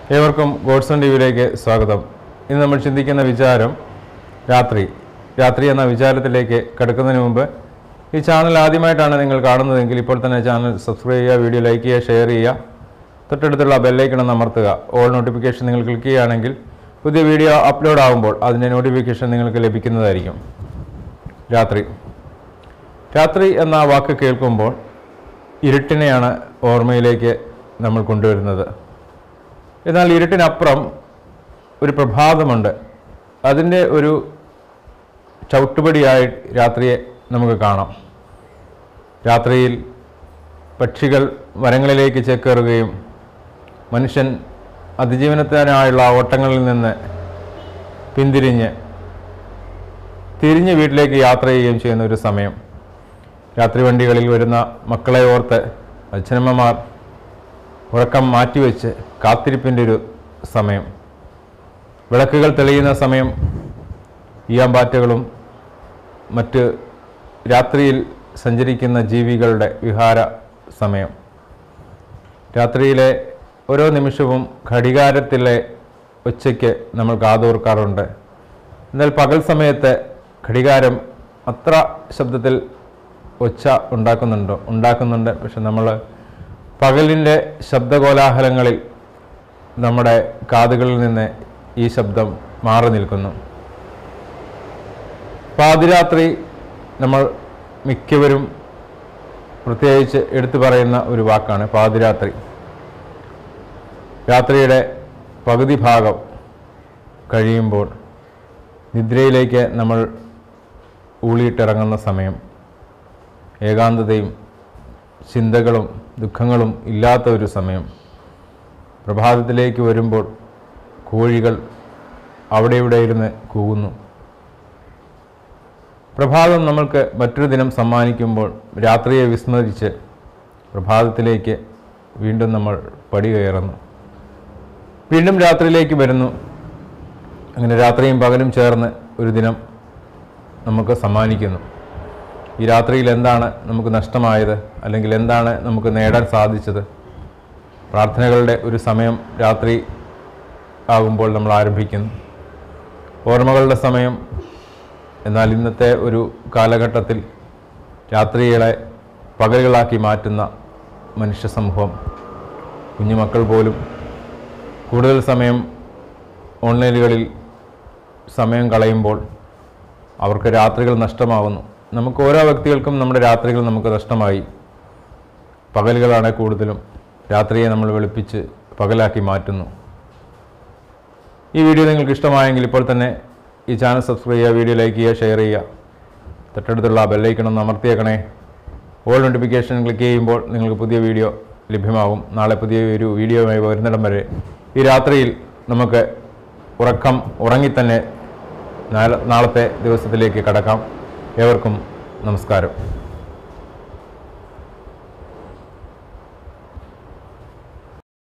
ഏവർക്കും Godson T വിയിലേക്ക് സ്വാഗതം ഇന്ന് നമ്മൾ ചിന്തിക്കുന്ന വിചാരം രാത്രി രാത്രി എന്ന വിചാരത്തിലേക്ക് കിടക്കുന്നതിന് മുമ്പ് ഈ ചാനൽ ആദ്യമായിട്ടാണ് നിങ്ങൾ കാണുന്നതെങ്കിൽ ഇപ്പോൾ തന്നെ ചാനൽ സബ്സ്ക്രൈബ് ചെയ്യുക വീഡിയോ ലൈക്ക് ചെയ്യുക ഷെയർ ചെയ്യുക തൊട്ടടുത്തുള്ള ബെല്ലൈക്കണം അമർത്തുക ഓൾ നോട്ടിഫിക്കേഷൻ നിങ്ങൾ ക്ലിക്ക് ചെയ്യുകയാണെങ്കിൽ പുതിയ വീഡിയോ അപ്ലോഡ് ആകുമ്പോൾ അതിൻ്റെ നോട്ടിഫിക്കേഷൻ നിങ്ങൾക്ക് ലഭിക്കുന്നതായിരിക്കും രാത്രി രാത്രി എന്ന വാക്ക് കേൾക്കുമ്പോൾ ഇരുട്ടിനെയാണ് ഓർമ്മയിലേക്ക് നമ്മൾ കൊണ്ടുവരുന്നത് എന്നാൽ ഇരുട്ടിനപ്പുറം ഒരു പ്രഭാതമുണ്ട് അതിൻ്റെ ഒരു ചവിട്ടുപടിയായി രാത്രിയെ നമുക്ക് കാണാം രാത്രിയിൽ പക്ഷികൾ മരങ്ങളിലേക്ക് ചേക്കേറുകയും മനുഷ്യൻ അതിജീവനത്തിനായുള്ള ഓട്ടങ്ങളിൽ നിന്ന് പിന്തിരിഞ്ഞ് തിരിഞ്ഞ് വീട്ടിലേക്ക് യാത്ര ചെയ്യുകയും ചെയ്യുന്ന ഒരു സമയം രാത്രി വണ്ടികളിൽ വരുന്ന മക്കളെ ഓർത്ത് അച്ഛനമ്മമാർ ഉറക്കം മാറ്റിവെച്ച് കാത്തിരിപ്പിൻ്റെ ഒരു സമയം വിളക്കുകൾ തെളിയുന്ന സമയം ഈയാമ്പാറ്റകളും മറ്റ് രാത്രിയിൽ സഞ്ചരിക്കുന്ന ജീവികളുടെ വിഹാര സമയം രാത്രിയിലെ ഓരോ നിമിഷവും ഘടികാരത്തിലെ ഒച്ചയ്ക്ക് നമ്മൾ കാതോർക്കാറുണ്ട് എന്നാൽ പകൽ സമയത്ത് ഘടികാരം അത്ര ശബ്ദത്തിൽ ഒച്ച ഉണ്ടാക്കുന്നുണ്ടോ ഉണ്ടാക്കുന്നുണ്ട് പക്ഷെ നമ്മൾ പകലിൻ്റെ ശബ്ദകോലാഹലങ്ങളിൽ നമ്മുടെ കാതുകളിൽ നിന്ന് ഈ ശബ്ദം മാറി നിൽക്കുന്നു പാതിരാത്രി നമ്മൾ മിക്കവരും പ്രത്യേകിച്ച് എടുത്തു പറയുന്ന ഒരു വാക്കാണ് പാതിരാത്രി രാത്രിയുടെ പകുതി ഭാഗം കഴിയുമ്പോൾ നിദ്രയിലേക്ക് നമ്മൾ ഊളിയിട്ടിറങ്ങുന്ന സമയം ഏകാന്തതയും ചിന്തകളും ദുഃഖങ്ങളും ഇല്ലാത്ത ഒരു സമയം പ്രഭാതത്തിലേക്ക് വരുമ്പോൾ കോഴികൾ അവിടെ ഇവിടെ ഇരുന്ന് കൂവുന്നു പ്രഭാതം നമ്മൾക്ക് മറ്റൊരു ദിനം സമ്മാനിക്കുമ്പോൾ രാത്രിയെ വിസ്മരിച്ച് പ്രഭാതത്തിലേക്ക് വീണ്ടും നമ്മൾ പടി കയറുന്നു വീണ്ടും രാത്രിയിലേക്ക് വരുന്നു അങ്ങനെ രാത്രിയും പകലും ചേർന്ന് ഒരു ദിനം നമുക്ക് സമ്മാനിക്കുന്നു ഈ രാത്രിയിൽ എന്താണ് നമുക്ക് നഷ്ടമായത് അല്ലെങ്കിൽ എന്താണ് നമുക്ക് നേടാൻ സാധിച്ചത് പ്രാർത്ഥനകളുടെ ഒരു സമയം രാത്രി ആകുമ്പോൾ നമ്മൾ ആരംഭിക്കുന്നു ഓർമ്മകളുടെ സമയം എന്നാൽ ഇന്നത്തെ ഒരു കാലഘട്ടത്തിൽ രാത്രികളെ പകലുകളാക്കി മാറ്റുന്ന മനുഷ്യ സമൂഹം കുഞ്ഞുമക്കൾ പോലും കൂടുതൽ സമയം ഓൺലൈനുകളിൽ സമയം കളയുമ്പോൾ അവർക്ക് രാത്രികൾ നഷ്ടമാകുന്നു നമുക്ക് ഓരോ വ്യക്തികൾക്കും നമ്മുടെ രാത്രികൾ നമുക്ക് നഷ്ടമായി പകലുകളാണ് കൂടുതലും രാത്രിയെ നമ്മൾ വെളുപ്പിച്ച് പകലാക്കി മാറ്റുന്നു ഈ വീഡിയോ നിങ്ങൾക്ക് ഇഷ്ടമായെങ്കിൽ ഇപ്പോൾ തന്നെ ഈ ചാനൽ സബ്സ്ക്രൈബ് ചെയ്യുക വീഡിയോ ലൈക്ക് ചെയ്യുക ഷെയർ ചെയ്യുക തൊട്ടടുത്തുള്ള ബെല്ലൈക്കണം ഒന്ന് അമർത്തിയേക്കണേ ഓൾ നോട്ടിഫിക്കേഷൻ ക്ലിക്ക് ചെയ്യുമ്പോൾ നിങ്ങൾക്ക് പുതിയ വീഡിയോ ലഭ്യമാകും നാളെ പുതിയ ഒരു വീഡിയോയുമായി വരുന്നിടം വരെ ഈ രാത്രിയിൽ നമുക്ക് ഉറക്കം ഉറങ്ങിത്തന്നെ നാളെ നാളത്തെ ദിവസത്തിലേക്ക് കടക്കാം ഏവർക്കും നമസ്കാരം